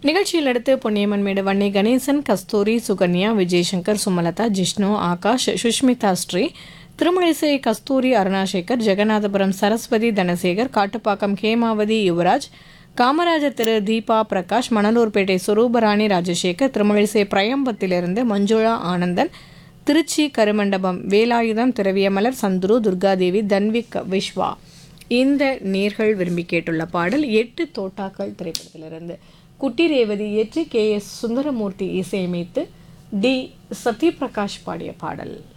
நிகழ்ச்சியில் அடுத்து பொன்னியம்மன் மேடு வன்னி கணேசன் கஸ்தூரி சுகன்யா விஜயசங்கர் சுமலதா ஜிஷ்ணு ஆகாஷ் சுஷ்மிதா ஸ்ரீ திருமழிசை கஸ்தூரி அருணாசேகர் ஜெகநாதபுரம் சரஸ்வதி தனசேகர் காட்டுப்பாக்கம் ஹேமாவதி யுவராஜ் காமராஜர் திரு தீபா பிரகாஷ் மணலூர்பேட்டை சுரூபராணி ராஜசேகர் திருமழிசை பிரயம்பத்திலிருந்து மஞ்சுளா ஆனந்தன் திருச்சி கருமண்டபம் வேலாயுதம் திரவியமலர் சந்துரு துர்காதேவி தன்விக் விஸ்வா இந்த நேர்கள் விரும்பி கேட்டுள்ள பாடல் எட்டு தோட்டாக்கள் திரைப்படத்திலிருந்து குட்டி ரேவதி இயற்றி கே எஸ் சுந்தரமூர்த்தி இசையமைத்து டி சத்யபிரகாஷ் பாடிய பாடல்